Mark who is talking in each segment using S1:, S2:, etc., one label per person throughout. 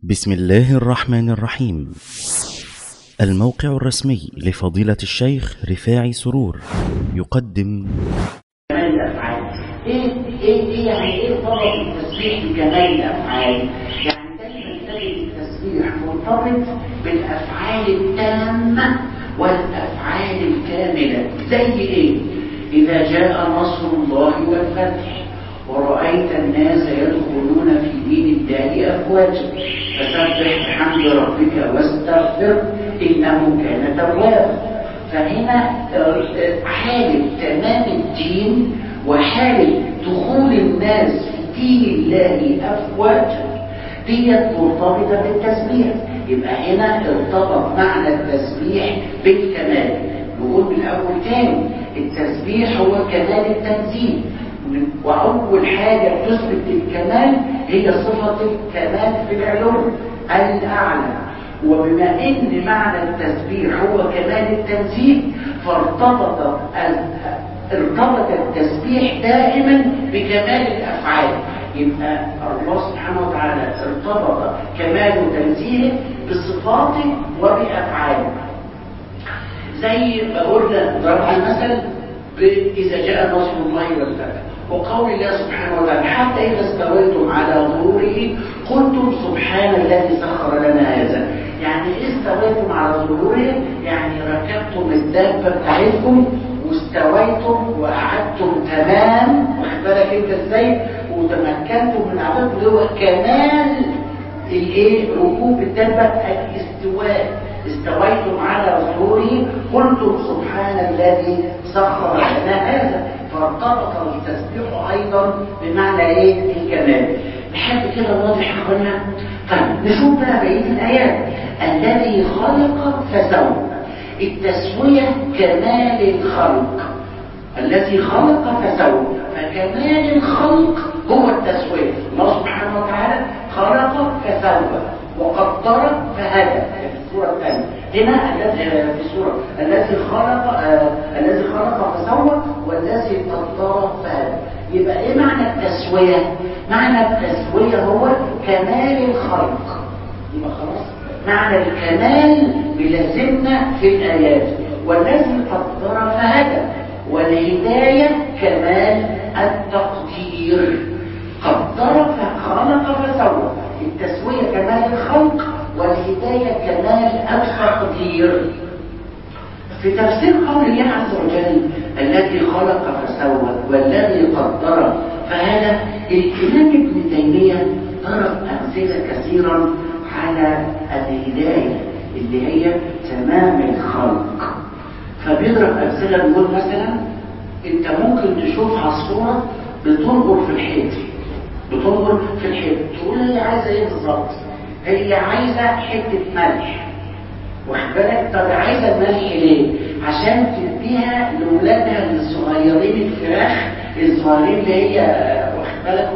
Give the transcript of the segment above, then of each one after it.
S1: بسم الله الرحمن الرحيم الموقع الرسمي لفضيلة الشيخ رفاعي سرور يقدم
S2: كمال الافعال ايه ايه ايه يعني ايه طبق التسبيح بكمال الافعال يعني دايما تجد التسبيح مرتبط بالافعال التامه والافعال الكامله زي ايه اذا جاء نصر الله والفتح ورأيت الناس يدخلون في دين الله أفواجا فسبح بحمد ربك واستغفر إنه كان توابا فهنا حالة تمام الدين وحالة دخول الناس في دين الله أفواجا ديت مرتبطة بالتسبيح يبقى هنا ارتبط معنى التسبيح بالكمال نقول من الأول تاني التسبيح هو كمال التنزيل وأول حاجة تثبت الكمال هي صفة الكمال في العلوم الأعلى وبما ان معنى التسبيح هو كمال التنزيل فارتبط ارتبط التسبيح دائما بكمال الافعال يبقى الله سبحانه وتعالى ارتبط كمال تنزيله بصفاته وبافعاله زي ما قلنا ضرب المثل اذا جاء نصر الله والفتح وقول الله سبحانه وتعالى حتى إذا استويتم على ظهوره قلتم سبحان الذي سخر لنا هذا يعني استويتم على ظهوره يعني ركبتم الدابة بتاعتكم واستويتم وقعدتم تمام واخد بالك انت ازاي وتمكنتم من عبادته اللي هو كمال الايه ركوب الدابة الاستواء استويتم على ظهوره قلتم سبحان الذي سخر لنا هذا فارتبط التسبيح ايضا بمعنى ايه الكمال لحد كده واضح يا اخوانا طيب نشوف بقى بقيه الايات الذي خلق فسوى التسويه كمال الخلق الذي خلق فسوى فكمال الخلق هو التسويه الله سبحانه وتعالى خلق فسوى وقدر فهدى في السوره الثانيه هنا الذي في السوره الذي خلق آه الذي خلق فسوى والذي قدر فهدى يبقى ايه معنى التسويه معنى التسويه هو كمال الخلق يبقى خلاص معنى الكمال بلازمنا في الايات والذي قدر فهدى والهدايه كمال التقدير قدر فخلق فسوى التسويه كمال الخلق والهدايه كمال التقدير في تفسير قول الله عز وجل الذي خلق فسوى والذي قدر فهذا الإمام ابن تيمية ضرب أمثلة كثيرا على الهداية اللي هي تمام الخلق فبيضرب أمثلة نقول مثلا أنت ممكن تشوف عصفورة بتنقر في الحيط بتنقر في الحيط تقول هي عايزة إيه بالظبط؟ هي عايزة حتة ملح واخد بالك طب عايزه الملح ليه عشان تديها لاولادها الصغيرين الفراخ الصغيرين اللي هي واخد بالك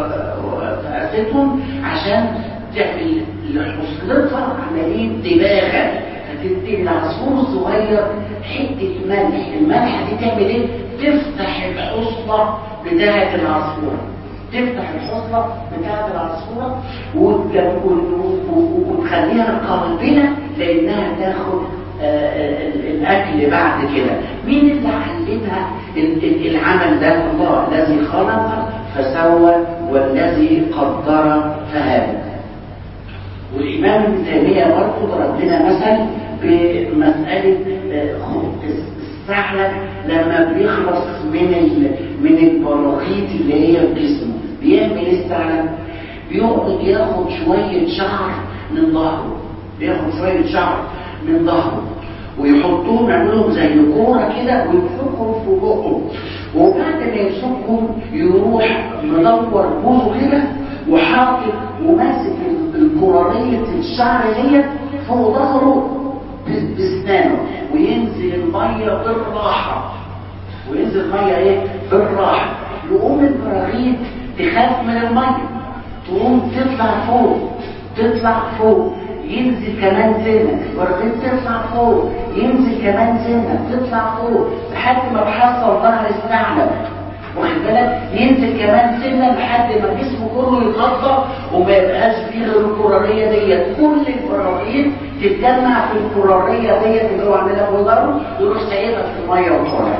S2: وفقستهم عشان تعمل لحصلتها عمليه دباغه فتدي العصفور الصغير حته ملح الملح دي تعمل ايه تفتح الحصله بتاعه العصفور تفتح الحصلة بتاعة العصفورة وتخليها قابلة لأنها تاخد الأكل بعد كده مين اللي علمها العمل ده الله الذي خلق فسوى والذي قدر فهدى والإمام ابن تيمية برضه ضرب لنا مثل بمسألة الثعلب لما بيخلص من من البراغيث اللي هي في جسمه بيعمل ايه الثعلب؟ بيقعد ياخد شوية شعر من ظهره بياخد شوية شعر من ظهره ويحطوهم يعملوهم زي كورة كده ويمسكهم في بقهم وبعد ما يمسكهم يروح مدور بوزه كده وحاطط وماسك الكرارية الشعر ديت فوق ظهره باسنانه وينزل الميه بالراحه وينزل الميه ايه بالراحه يقوم البراغيث تخاف من الميه تقوم تطلع فوق تطلع فوق ينزل كمان سنه البراغيث تطلع فوق ينزل كمان سنه تطلع فوق لحد ما تحصل ظهر الثعلب واخد بالك ينزل كمان سنه لحد ما جسمه كله يتغطى وما يبقاش فيه غير الكراريه ديت كل البراغيث تتجمع في الكراريه ديت اللي هو عاملها في ظهره ويروح سايبها في الميه وطالع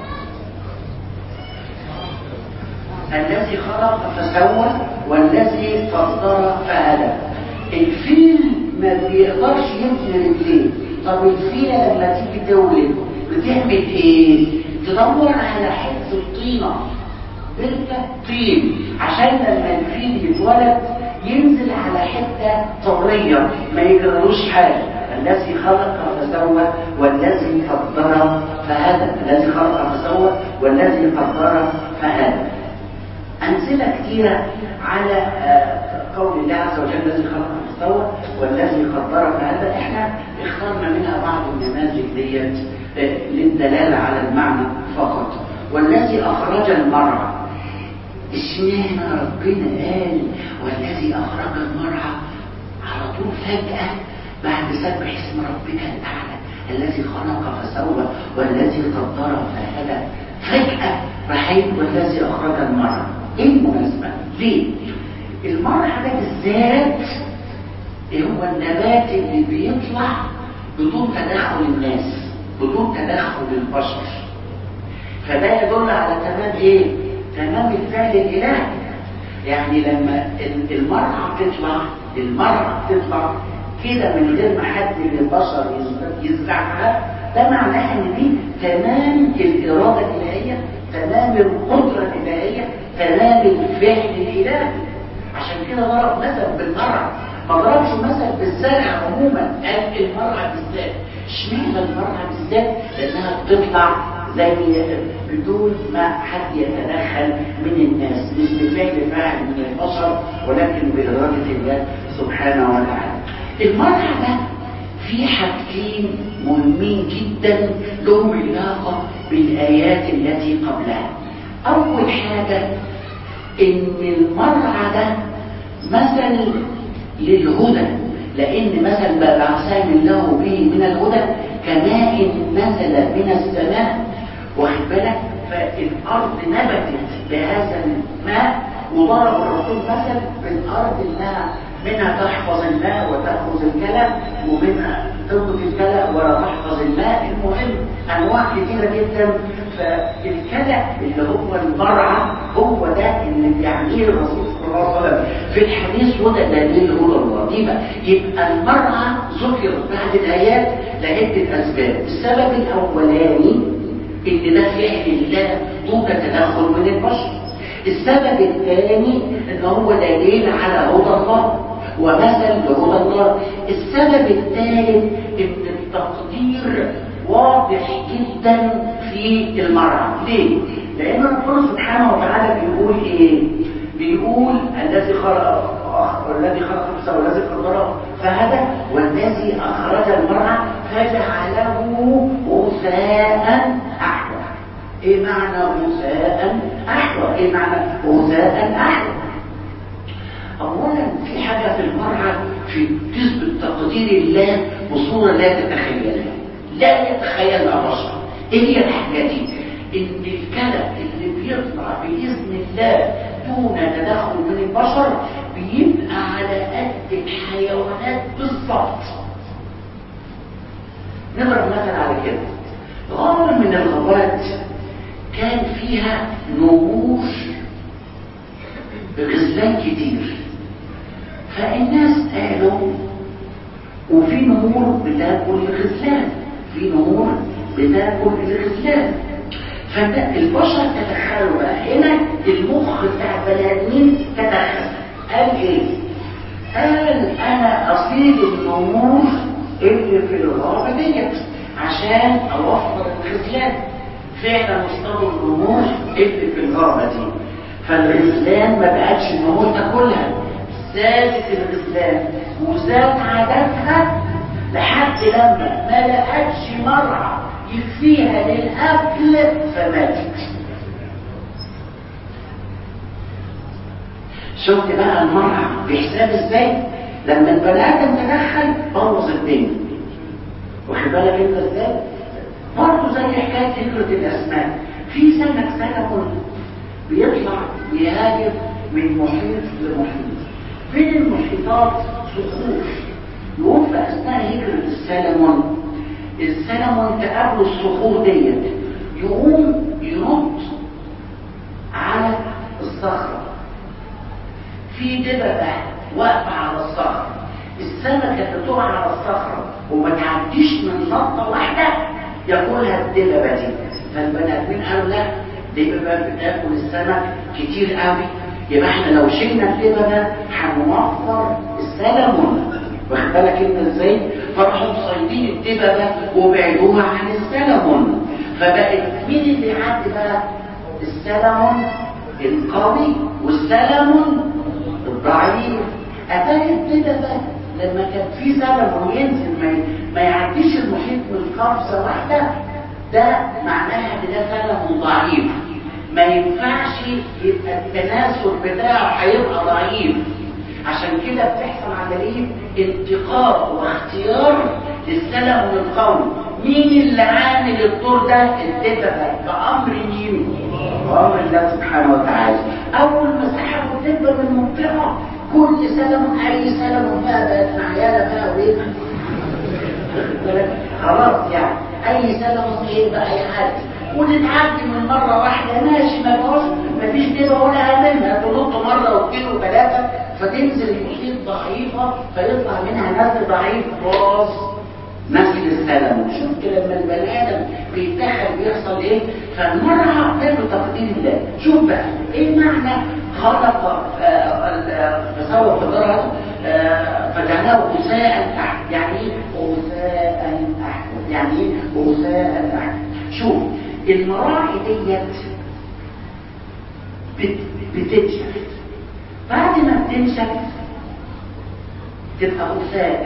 S2: الذي خلق فسوى والذي قدر فهدى الفيل ما بيقدرش يبني رجليه طب الفيله لما تيجي تولد بتعمل ايه تدور على حته طينه بركه طين عشان لما الفيل يتولد ينزل على حته طريه ما يجرالوش حاجه الذي خلق فسوى والذي قدر فهدى الذي خلق فسوى والذي قدر فهدى أمثلة كثيرة على قول الله عز وجل الذي خلق فسوى والذي قدر فهذا احنا اخترنا منها بعض النماذج ديت للدلالة على المعنى فقط والذي أخرج المرعى اشمعنى ربنا قال والذي أخرج المرعى على طول فجأة بعد سبح اسم ربك الأعلى الذي خلق فسوى والذي قدر فهدى فجأة رحيل والذي أخرج المرعى ايه المناسبة؟ ليه؟ المرعى ده بالذات هو النبات اللي بيطلع بدون تدخل الناس بدون تدخل البشر فده يدل على تمام ايه؟ تمام الفعل الالهي يعني لما المرعى تطلع المرعى تطلع كده من غير ما حد من البشر يزرعها ده معناه ان دي تمام الاراده الالهيه تمام القدره الالهيه تمام الفعل الالهي عشان كده ضرب مثل بالمرعى ما ضربش مثل بالزرع عموما قال المرعى بالذات اشمعنى المرعى بالذات لانها بتطلع زي بدون ما حد يتدخل من الناس مش بفعل فاعل من البشر ولكن باراده الله سبحانه وتعالى المرعى ده في حاجتين مهمين جدا لهم علاقه بالايات التي قبلها اول حاجه ان المرعى ده مثل للهدى لان مثل بعثان الله به من الهدى كماء نزل من السماء واخد بالك فالارض نبتت بهذا الماء وضرب الرسول مثل بالارض انها منها تحفظ الماء وتاخذ الكلى ومنها تنبت الكلى ولا تحفظ الماء المهم انواع كثيره جدا فالكلى اللي هو المرعى هو ده اللي بيعنيه الرسول صلى الله عليه وسلم في الحديث وده دليل هدى الله يبقى يبقى المرعى ذكر بعد الايات لعده اسباب السبب الاولاني ان ده فعل الله دون تدخل من البشر السبب الثاني ان هو دليل على هدى الله ومثل لهدى الله السبب الثالث ان التقدير واضح جدا في المرأة ليه؟ لأن ربنا سبحانه وتعالى بيقول إيه؟ بيقول الذي خلق والذي خلق نفسه والذي قدره فهدى والذي أخرج المرأة فجعله غثاء أحوى إيه معنى غثاء أحوى؟ إيه معنى غثاء أحوى؟ أولا في حاجة في المرأة في تثبت تقدير الله بصورة لا تتخيلها لا يتخيلها بشر ايه هي الحاجة دي ان الكلى اللي بيطلع بإذن الله دون تدخل من البشر بيبقى على قد الحيوانات بالظبط نضرب مثل على كده غابة من الغابات كان فيها نمور غزلان كتير فالناس قالوا وفي نمور بتاكل الغزلان في نمور بتاكل الغزلان فالبشر تدخلوا بقى هنا المخ بتاع بني ادمين تدخل قال ايه؟ قال انا اصيد النمور اللي في الغابه ديت عشان اوفر الغزلان فعلا اصطادوا النمور اللي في الغابه دي فالغزلان ما بقتش النمور تاكلها زادت الغزلان وزاد عددها لحد لما ما لقتش مرعى يكفيها للاكل فماتت شفت بقى المرعى بحساب ازاي لما البني ادم تدخل بوظ الدنيا واخد بالك انت ازاي برضه زي حكايه فكره الاسماك في سمك سلمون بيطلع يهاجر من محيط لمحيط فين المحيطات صخور يقوم في اثناء هجره السلمون السلمون تقابله الصخور ديت يقوم ينط على الصخره في دببه واقفه على الصخره السمكه بتقع على الصخره وما تعديش من نطه واحده ياكلها الدببه دي فالبني ادمين قالوا لا دببه بتاكل السمك كتير قوي يبقى احنا لو شلنا الدببه هنوفر السلمون واخد بالك انت ازاي؟ فراحوا مصيدين الدببه وبعدوها عن السلمون فبقت مين اللي يعدي بقى؟ السلمون القوي والسلمون الضعيف اتاري الدببه لما كان في سلمون ينزل ما, ما يعديش المحيط من قفزه واحده ده معناها ان ده سلمون ضعيف ما ينفعش يبقى التناسل بتاعه هيبقى ضعيف عشان كده بتحصل عمليه انتقاء واختيار للسلمون القوي مين اللي عامل الدور ده الدببه بامر مين بامر الله سبحانه وتعالى اول ما سحبوا الدبه من المنطقه كل سلمون اي سلمون بقى بقت معياله بقى وايه خلاص يعني اي سلمون ايه بقى يعدي وتتعدي من مرة واحدة ماشي ما فيهوش مفيش دبة ولا عاملها تنط مرة واثنين وثلاثة فتنزل المحيط ضعيفة فيطلع منها نسل ضعيف باص نسل السلم شفت لما البني ادم بيتدخل بيحصل ايه فالمرة غير تقدير الله شوف بقى ايه معنى خلق فسوى قدرها فجعله غثاء تحت يعني ايه غثاء تحت يعني ايه غثاء تحت شوف المراعي ديت بت... بتنشف بعد ما بتنشف تبقى غثاء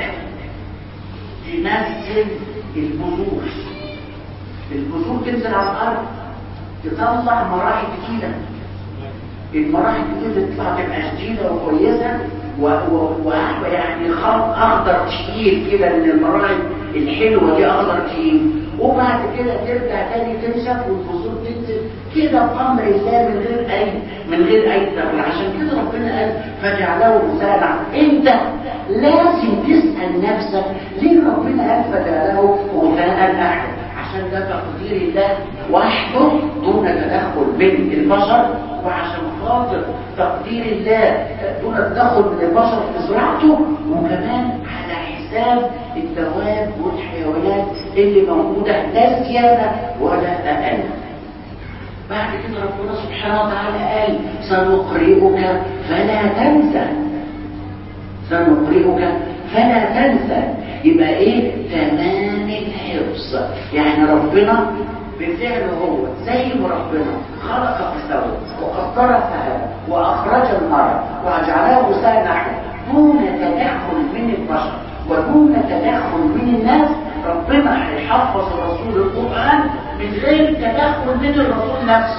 S2: تنزل البذور البذور تنزل على الارض تطلع مراحل جديده المراحل الجديده تطلع تبقى شديده وكويسه ويعني خط اخضر تقيل كده من المراحل الحلوه دي اخضر تقيل وبعد كده ترجع تاني تنشف والبذور تنزل كده بامر الله من غير اي من غير اي تغيير عشان كده ربنا قال فجعله مساعدا انت لازم تسال نفسك ليه ربنا قال فجعله غثاء احد عشان ده تقدير الله وحده دون تدخل من البشر وعشان خاطر تقدير الله دون تدخل من البشر في زراعته وكمان على حساب الدواب والحيوانات اللي موجودة لا زيادة ولا أقل بعد كده ربنا سبحانه وتعالى قال سنقرئك فلا تنسى سنقرئك فلا تنسى يبقى ايه تمام الحفظ يعني ربنا بفعله هو زي ما ربنا خلق فسوى وقدر فهدى واخرج المرء وجعله سائل دون تدخل من البشر ودون تدخل من الناس ربنا هيحفظ الرسول القرآن من غير تدخل من الرسول نفسه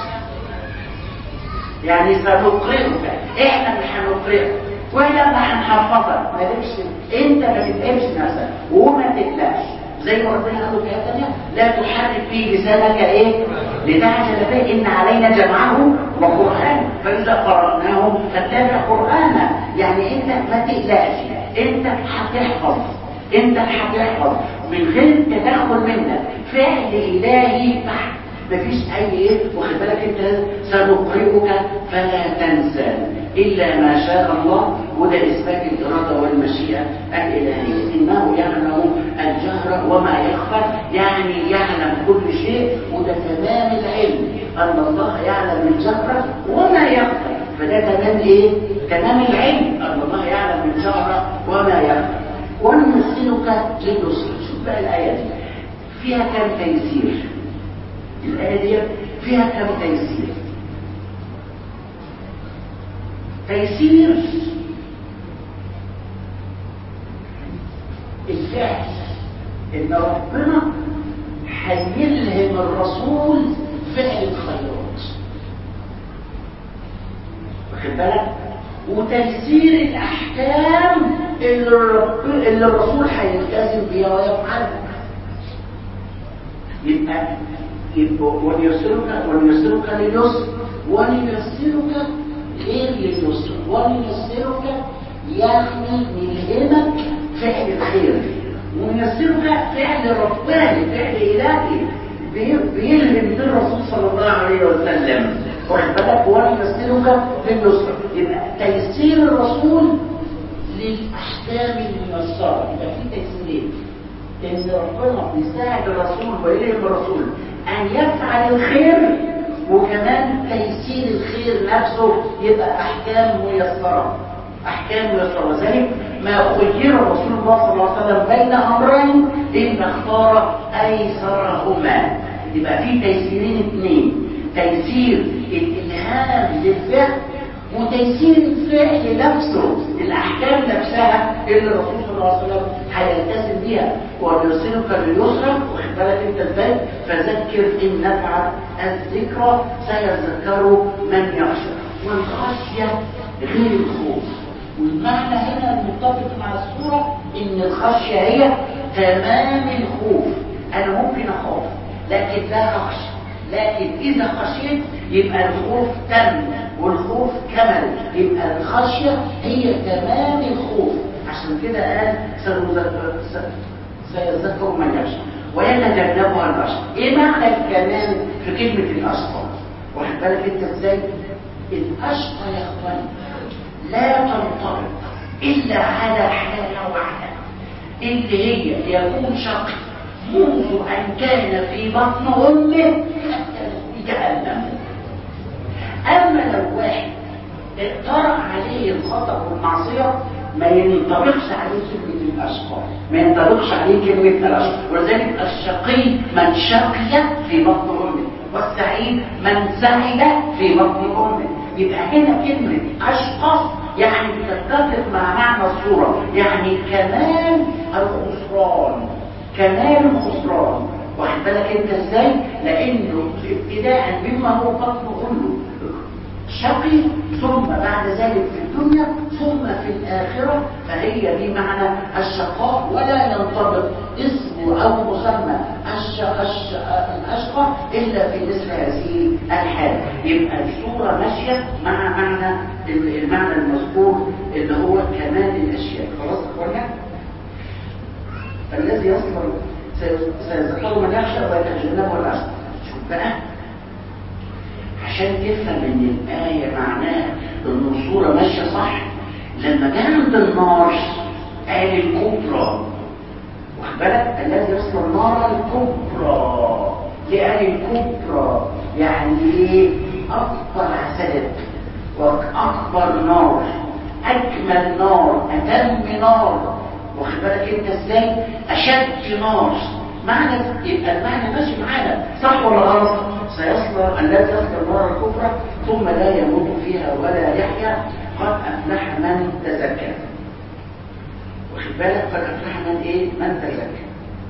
S2: يعني سنقرئك احنا مش هنقرئك ولا ما هنحفظك مالكش انت ما تتقلش نفسك وما تقلقش زي ما ربنا قال في آية تانية لا تحرك فيه لسانك ايه لتعجل به ان علينا جمعه وقرآن فإذا قرأناه فاتبع قرآنا يعني انت ما تقلقش انت هتحفظ انت هتحفظ من غير تدخل منك فعل الهي بحت مفيش اي ايه واخد بالك انت سنقرئك فلا تنسى الا ما شاء الله وده اثبات الاراده والمشيئه الالهيه انه يعلم الجهر وما يخفى يعني يعلم كل شيء وده تمام العلم ان الله يعلم الجهر وما يخفى فده تمام ايه تمام العلم ان الله يعلم الجهر وما يخفى ونمثلك للنصر شوف بقى الايه دي فيها كم تيسير الآية دي فيها كم تيسير تيسير الفعل ان ربنا هيلهم الرسول فعل الخيرات واخد بالك وتيسير الاحكام اللي, الرب... اللي الرسول هيلتزم بيها ويفعلها يبقى وليسرك وليسرك لليسر ونيسرك غير لليسر ونيسرك يعني نلهمك فعل الخير ونيسرك فعل رباني فعل إلهي بي- بيلهم بالرسول صلى الله عليه وسلم واخد بالك ونيسرك لليسر يبقى تيسير الرسول للأحكام الميسرة يبقى في تيسيرين ان ربنا بيساعد الرسول ويلهم الرسول ان يفعل الخير وكمان تيسير الخير نفسه يبقى احكام ميسره احكام ميسره وذلك ما خير رسول الله صلى الله عليه وسلم بين امرين ان اختار ايسرهما يبقى في تيسيرين اثنين تيسير الالهام للفعل وتيسير الفعل نفسه الاحكام نفسها اللي الرسول صلى الله عليه وسلم هيلتزم بيها ونرسلك لليسرى واخد بالك انت ازاي فذكر ان نفعت الذكرى سيذكر من يخشى والخشيه غير الخوف والمعنى هنا المتفق مع السوره ان الخشيه هي تمام الخوف انا ممكن اخاف لكن لا اخشى لكن إذا خشيت يبقى الخوف تم والخوف كمل يبقى الخشية هي تمام الخوف عشان كده قال سنذكر- س- سيذكر من يخشى ويتجنبها الأشقى إيه معنى الكلام في كلمة الأشقى؟ واخد بالك أنت إزاي؟ الأشقى يا إخوان لا تنطبق إلا على حالة واحدة اللي هي يكون شقي منذ أن كان في بطن أمه حتى في جهنم أما لو واحد اقترأ عليه الخطأ والمعصية ما ينطبقش عليه كلمة الأشقى ما ينطبقش عليه كلمة الأشقى ولذلك الشقي من شقي في بطن أمه والسعيد من سعد في بطن أمه يبقى هنا كلمة أشقى يعني بتتفق مع معنى الصورة يعني كمال الخسران كمال الخسران واخد بالك انت ازاي لانه ابتداء بما هو بطن كله شقي ثم بعد ذلك في الدنيا ثم في الآخرة فهي بمعنى الشقاء ولا ينطبق اسم أو مسمى الش... الش... الأشقى إلا في مثل هذه الحالة يبقى الصورة ماشية مع معنى المعنى المذكور اللي هو كمال الأشياء خلاص أخوانا؟ الذي يصبر سيذكر من يخشى ويتجنبه الأشقى شوف بقى عشان تفهم ان الآية معناها ان الصورة ماشية صح لما جه عند النار قال الكبرى واخد بالك الذي يصل النار الكبرى ليه قال الكبرى يعني ايه اكبر عذاب واكبر نار اجمل نار اتم نار واخد بالك انت ازاي اشد نار معنى يبقى المعنى ماشي معانا صح ولا غلط سيصلى الذي يصلى النار الكبرى ثم لا يموت فيها ولا يحيا قد افلح من تزكى واخد بالك قد افلح من ايه من تزكى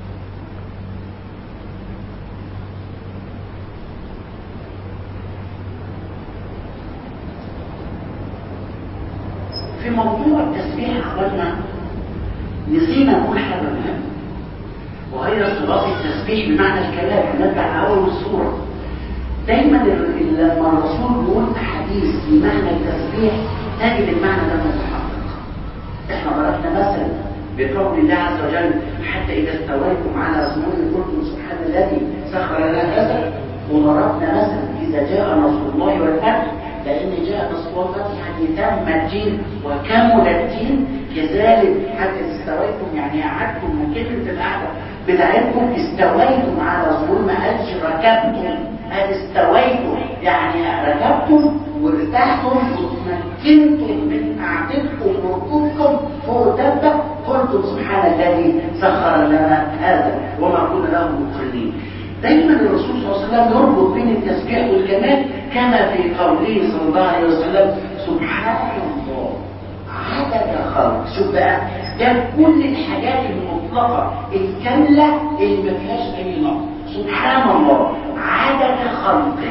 S2: في موضوع التسبيح اخوانا نسينا نقول حاجه مهمه وهي صفات التسبيح بمعنى الكلام نرجع لأول الصورة دايما ال- لما الرسول بيقول حديث بمعنى التسبيح تجد المعنى ده متحقق احنا ضربنا مثلا بقول الله عز وجل حتى إذا استويتم على أصنام قلتم سبحان الذي سخر لنا هذا وضربنا مثلا إذا جاء نصر الله والفتح لأن جاء نصر الله والفتح يعني تم الدين وكمل الدين كذلك حتى استويتم يعني قعدتم من كلمة القعدة بتاعتكم استويتم على ظهور ما قالش ركبتم قال استويتم يعني ركبتم وارتحتم وتمكنتم من قعدتكم وركوبكم فوق دبة قلتم سبحان الذي سخر لنا هذا وما كنا له مقرنين دايما الرسول صلى الله عليه وسلم يربط بين التسبيح والكمال كما في قوله صلى الله عليه وسلم سبحان الله عدد خلق شوف بقى ده كل الحاجات المطلقة الكاملة اللي ما فيهاش أي نقص سبحان الله عدد خلقه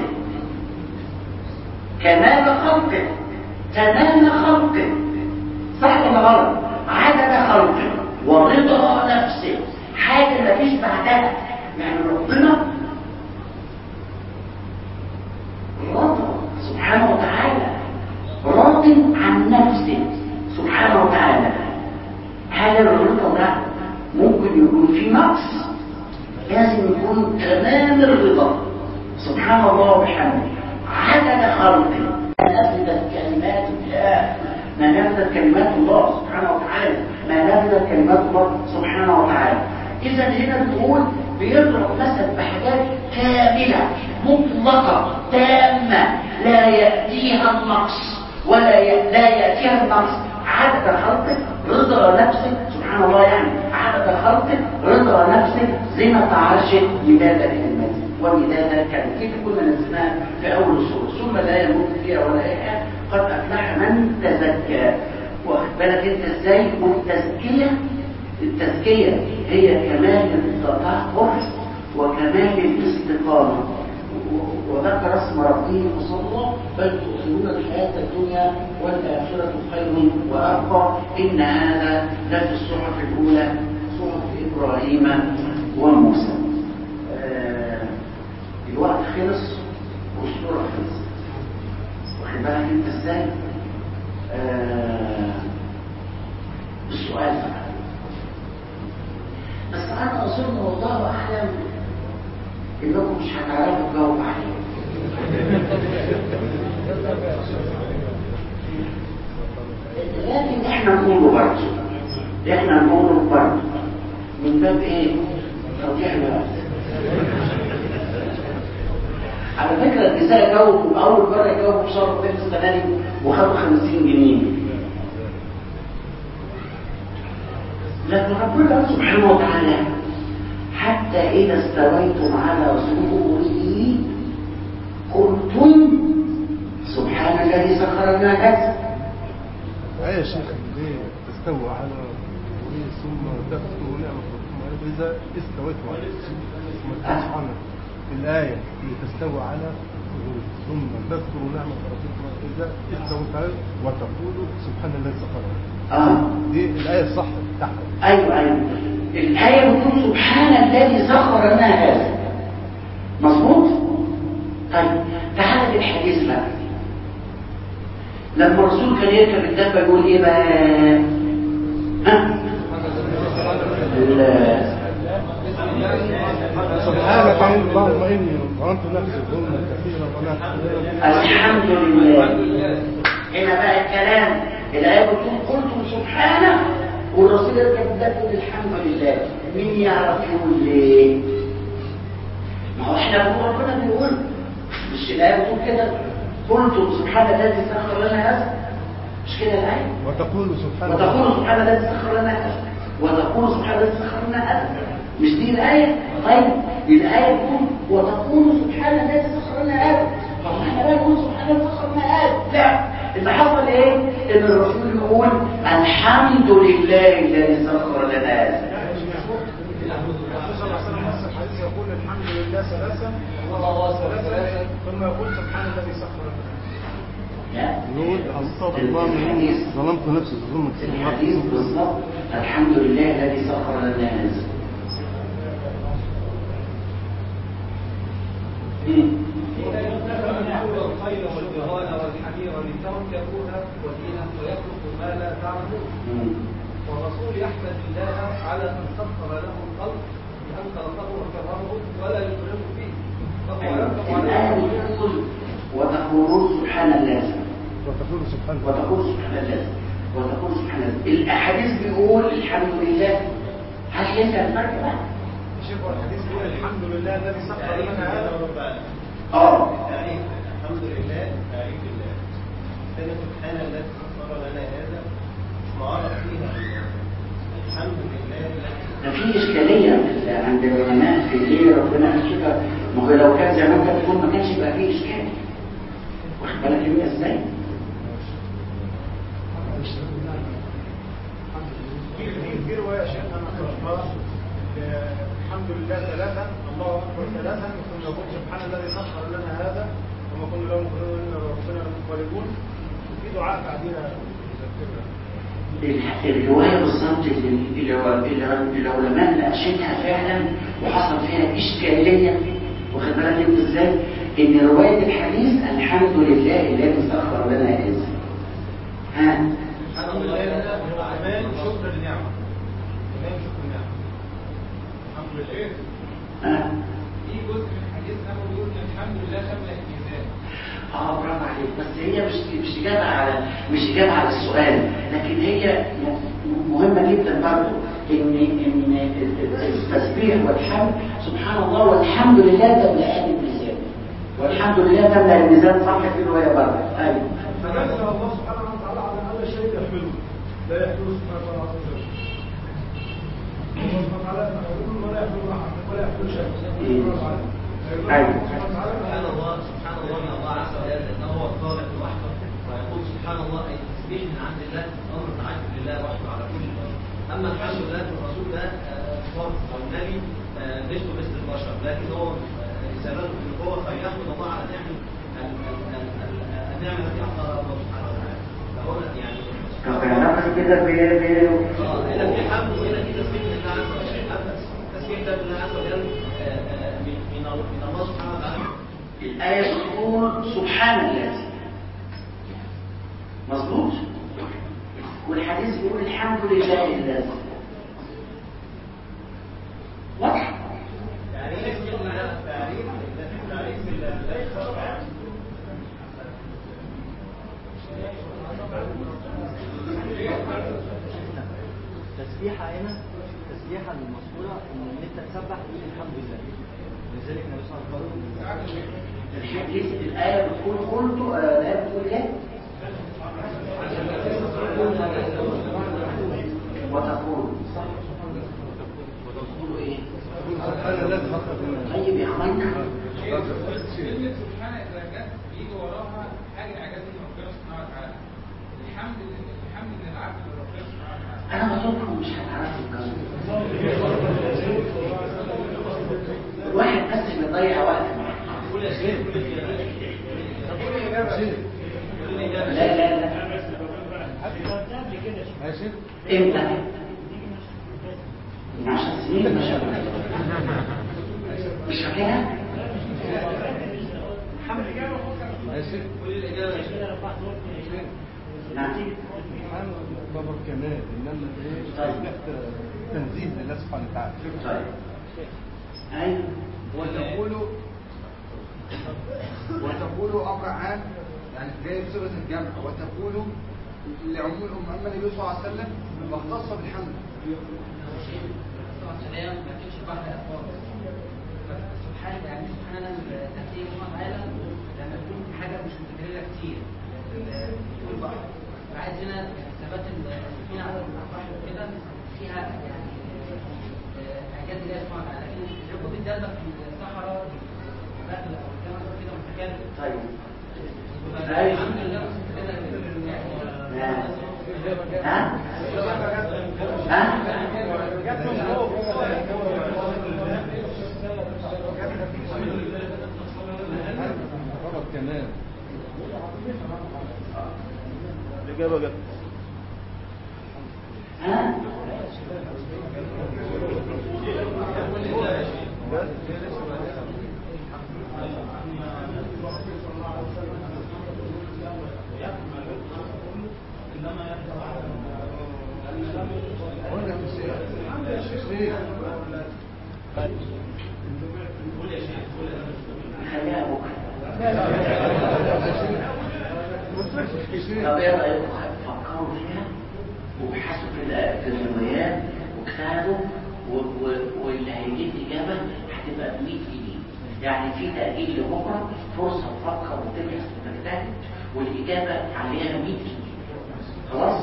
S2: كمال خلقه تمام خلقه صح ولا غلط عدد خلقه ورضا نفسه حاجة ما فيش بعدها يعني ربنا رضا ممكن يكون في نقص لازم يكون تمام الرضا سبحان الله وبحمده عدد خلقه ما نفذت كلمات الله ما نفذت كلمات الله سبحانه وتعالى ما نفذت كلمات الله سبحانه وتعالى اذا هنا بنقول بيضرب مثل بحاجات كامله مطلقه تامه لا ياتيها النقص ولا ي... لا ياتيها النقص عدد خلقك رضا نفسك سبحان الله يعني عدد خلقك رضا نفسك زينة عرشك مداد كلمتك ومداد كلمتك كيف كنا نزلناها في اول السوره ثم لا يموت فيها ولا ايه قد افلح من تزكى واخد بالك انت ازاي والتزكيه التزكيه هي كمال التطهر وكمال الاستقامه وذكر اسم ربه وصلى بل تؤثرون الحياة الدنيا والآخرة خير وأبقى إن هذا لفي الصحف الأولى صحف إبراهيم وموسى آه الوقت خلص والصورة خلصت واخد بالك أنت إزاي؟ آه السؤال بقى بس أنا أظن والله أعلم انكم مش هتعرفوا تجاوب عليه لكن احنا نقوله برضه احنا نقوله برضه من باب ايه؟ توضيح الوقت على فكرة النساء جاوبوا أول مرة جاوبوا في شهر طيب السنة دي وخدوا 50 جنيه لكن ربنا سبحانه وتعالى حتى إذا استويتم على ظهوره قلتم سبحان الذي سخر لنا هذا
S3: يا شيخ ليه تستوى على ظهوره ثم تذكروا نعمة ربكم إذا استويتم على ثم سبحانه الآية اللي تستوى على ظهوره ثم تذكروا نعمة ربكم إذا استويت عليه وتقولوا سبحان الذي سخر لنا
S2: آه
S3: دي الآية الصح بتاعها
S2: أيوة أيوة الآية بتقول سبحان الذي سخر لنا هذا مظبوط؟ طيب تعالى للحديث بقى لما الرسول كان يركب الدابة يقول ايه بقى؟ ها؟ ال-
S3: سبحانك اللهم إني ظلمت نفسي ظلما كثيرا ولا
S2: الحمد لله هنا بقى الكلام الآية بتقول قلتم سبحانه والرسول يركب الدابة يقول الحمد لله مين يعرف يقول ليه؟ ما هو احنا بنقول ربنا بيقول مش الآية بتقول كده قلتم سبحان الذي سخر لنا هذا مش كده الآية
S3: وتقول سبحان
S2: وتقول سبحان الذي سخر لنا هذا وتقول سبحان الذي سخر لنا هذا مش دي الآية طيب الآية بتقول وتقول سبحان الذي سخر لنا هذا طب احنا بقى نقول سبحان الذي سخر لنا هذا لا اللي حصل ايه ان الرسول يقول الحمد لله الذي سخر لنا هذا
S4: يقول الحمد لله ثلاثة والله ثلاثة ثم يقول سبحان الذي سخر لنا
S2: لا
S3: يقول اللهم إني ظلمت نفسي ظلما
S2: الحديث
S3: كثيرا
S2: بالظبط الحمد لله الذي سخر لنا هذا مم.
S5: الخيل والبغال والحمير لتركبوها ودينا ويخلق ما لا تعلمون
S2: مم.
S5: والرسول يحمد الله على ان سخر له الخلق بان خلقه وكرمه ولا يكرم فيه فهو يركب
S2: الآية
S5: على
S2: بتقول وتقولون سبحان الله
S3: وتقول سبحان
S2: وتقول سبحان الله وتقول سبحان الله الأحاديث بيقول الحمد لله هل ينفع الفرق بقى؟
S4: الشيخ والحديث يقول الحمد لله الذي سخر لنا هذا
S2: اه
S6: تعريف الحمد لله تعريف الله كان سبحان الذي سخر لنا هذا معرف فيها الحمد لله الذي
S2: ده في إشكالية عند العلماء في ليه ربنا قال كده ما هو لو كان زي ما انت بتقول ما كانش يبقى فيه إشكال واخد بالك انت ازاي؟
S4: في في في رواية شيخ أنا قرأتها آه، الحمد لله ثلاثا الله أكبر ثلاثا ثم يقول سبحان الذي سخر لنا هذا وما كنا له مقرنين إلا ربنا منقلبون وفي دعاء بعديها يذكرنا
S2: الح- الرواية بالظبط اللي اللي هو- اللي العلماء ناقشتها فعلا وحصل فيها إشكالية واخد بالك انت ازاي؟ إن رواية الحديث الحمد لله الذي سخر لنا هذا ها
S5: الحمد لله هو كمان شكر النعمه كمان شكر النعمه
S2: ها
S5: في جزء من الحديث نحو بيقول إن الحمد لله شمل الميزان
S2: اه برافو عليك بس هي مش مش اجابه على مش اجابه على السؤال لكن هي مهمه جدا برضه ان ان التسبيح والحمد سبحان الله والحمد لله تملأ الميزان والحمد لله تملأ الميزان صح في الروايه برضه ايوه
S4: فنزل الله سبحانه وتعالى على هذا الشيء يحمله لا يحمله سبحانه وتعالى عز وجل الله سبحانه وتعالى يقول ولا يحمل احد ولا يحمل شيء سبحانه وتعالى
S2: أيوة.
S4: سبحانه وتعالى
S6: سبحان الله سبحان الله من الله عز وجل انه هو الخالق وحده ويقول سبحان الله اي تسبيح من عند الله امر عند لله وحده على كل شيء اما الحمد لله الرسول ده آه، فرد او نبي آه، مثله مثل البشر لكن هو آه، رسالته في القوه فيحمد الله على نعمه ال- ال- ال- ال- النعمه التي اعطاها الله سبحانه وتعالى فهنا يعني
S2: طب نعرف كده ب ب-
S6: اه هنا في حمد وهنا في تسبيح لله عز وجل اما التسبيح ده لله عز وجل آه، آه، من من من الله سبحانه وتعالى
S2: الآية بتقول سبحان الله مظبوط والحديث بيقول الحمد لله الذي واضح
S6: تعريف تعريف تعريف ال-
S7: تسبيحة هنا تسبيحة المذكورة ان انت تسبح تقول الحمد لله لذلك النبي صلى الله عليه وسلم
S2: الحديث الآية بتقول قلت آه، الآية بتقول ايه؟ وتقول صح وتقول ايه؟
S3: سبحان الذي خلق الناس
S2: طيب يا اخوانا
S5: كلمة سبحانه إذا جت بيجي وراها حاجة إعجاز من ربنا سبحانه وتعالى الحمد لله الحمد لله العبد لربنا سبحانه وتعالى
S2: انا بظنكم مش هتعرفوا القصة الواحد بس بيضيع وقت معاه لا لا لا
S3: ماشي
S2: امتى؟ من عشر سنين مش مش فاكرها؟
S3: ماشي
S2: نعم
S3: سبحان بابا الكمال انما ايه
S2: طيب.
S3: تسبيح تنزيه لله سبحانه وتعالى
S2: طيب ايوه
S8: وتقول وتقول امر عام يعني جاي بصيغه الجمع وتقول لعموم الامه اما النبي صلى الله عليه وسلم فاختص بالحمد
S9: السلام ما كانش بعد أفضل سبحان يعني سبحان الله التسليم الله تعالى لما تكون حاجة مش متكررة كتير في البحر فعايز هنا ثبات السفينة على البحر وكده فيها يعني آه، إعجاز الله سبحانه وتعالى لكن ركوب الدابة في الصحراء البحر أو الكلام ده كده متكرر
S2: طيب
S9: فالحمد لله كده يعني
S2: ها؟ ها؟
S3: بابا الكمال الإجابة جت
S2: ها؟
S3: قلنا في الشيخ الشيخ
S2: خليها بكره
S3: الشيخ
S2: طب ايه رايكم فكروا فيها وابحثوا في ال- في الروايات واجتهدوا و- و- واللي هيجيب اجابه هتبقى ب 100 جنيه يعني في تاجيل لبكره فرصه تفكر وتبحث وتجتهد والاجابه عليها 100 جنيه خلاص؟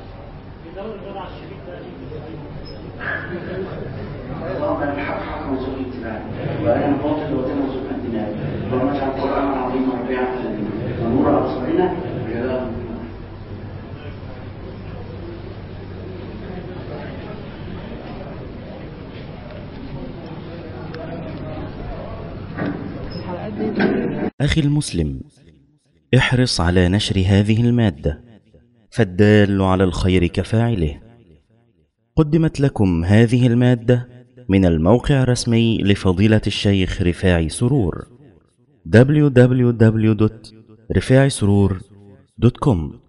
S2: اللهم انا الحق حق وزوج اتباعي وانا الباطل وزن وزوج انتباعي اللهم اجعل القران العظيم ربيع قلوبنا ونور ابصارنا وجلاء قلوبنا
S1: أخي المسلم احرص على نشر هذه المادة فالدال على الخير كفاعله قدمت لكم هذه المادة من الموقع الرسمي لفضيلة الشيخ رفاعي سرور www.رفاعي سرور.com